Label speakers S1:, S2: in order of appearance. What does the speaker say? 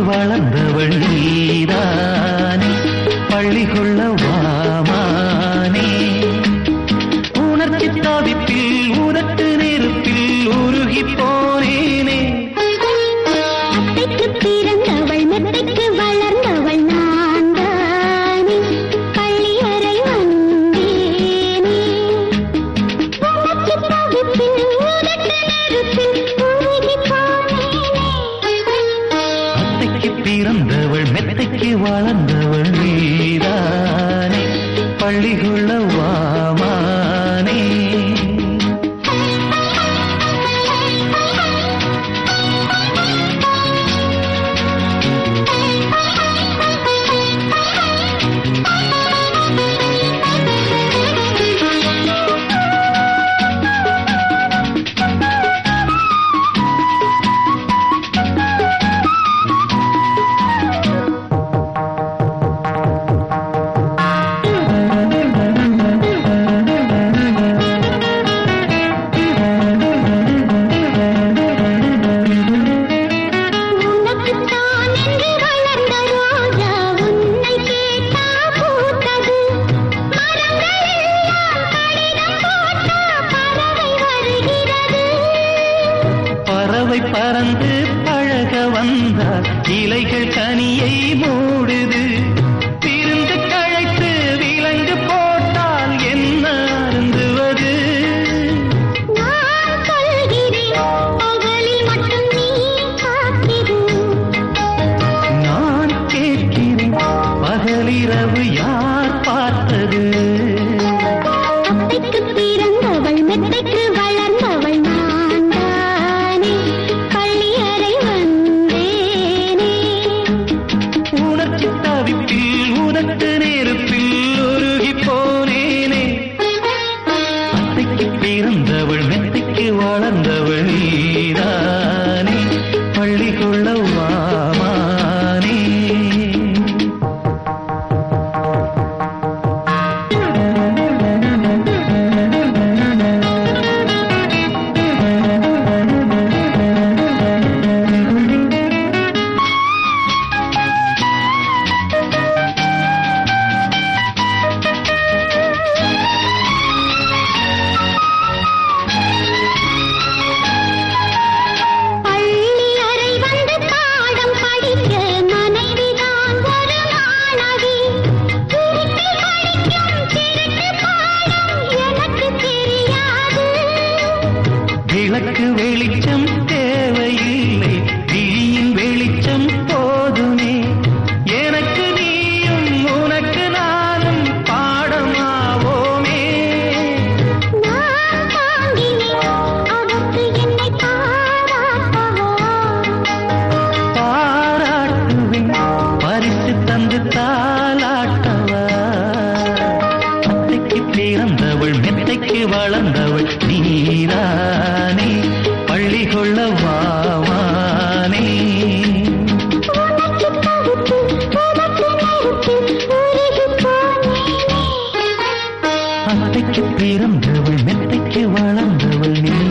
S1: வளர்ந்தவள் நீதானே பள்ளி கொள்ள வாமானே உணர்ச்சி தவிப்பில் உதட்டு நெருப்பில் உருகி போனேனே
S2: அத்தைக்கு பிறந்தவள் மெத்தைக்கு வளர்ந்தவள் நான் தானே பள்ளியறை வந்தேனே உனக்கு தவிப்பில் உதட்டு நெருப்பில் உருகி போனேனே
S1: அத்தைக்கு பிறந்தவள் மெத்தைக்கு வளர்ந்தவள் நீதானே பள்ளி கொள்ள வாமானே
S2: உனக்குத்தான் என்று வளர்ந்த ரோஜா உன்னை கேட்டா பூத்தது மரங்கள் எல்லாம் கடிதம் போட்டா பறவை வருகிறது
S1: பறவை பறந்து பழக வந்தால் இலைகள் கனியை மூடுது பிரிந்து கழைத்து விலங்கு போட்டால் என்ன அருந்துவது
S2: நான் சொல்கிறேன் பகலில் மட்டும் நீ காத்திரு
S1: நான் கேட்கிறேன் பகலிரவு யார் பார்த்தது
S2: அத்தைக்கு பிறந்தவள் மெத்தைக்கு வளர்ந்தவள் நான் தானே பள்ளியறை வந்தேனே
S1: உணர்ச்சி தவிப்பில் உனக்கு நெருப்பில் உருகி போனேனே அத்தைக்கு பிறந்தவள் மெத்தைக்கு வளர்ந்தவள் நீதானே பள்ளி கொள்ள வாமானே
S2: பள்ளி அறை வந்து பாடம் படிக்க மனைவிதான் ஒரு மாணவி திருட்டு படிக்கும் திருட்டு பாடம் எனக்கு தெரியாது
S1: விளக்கு வெளிச்சம் தேவையில்லை தீயின் வெளிச்சம் போதுமே எனக்கு நீயும் உனக்கு நானும் பாடமாவோமே
S2: நான் தாங்கினேன் அதற்கு என்னை பாராட்டவோ
S1: பாராட்டுவேன் பரிசு தந்து தாளாட்டவா அத்தைக்கு பிறந்தவள் மெத்தைக்கு வளர்ந்தவள் நீரானே பள்ளி கொள்ள வாவானே
S2: உனக்கு தவித்து உனக்கு நெருப்பில் உருகி போனேனே
S1: அத்தைக்கு பிறந்தவள் மெத்தைக்கு வளர்ந்தவள் நீ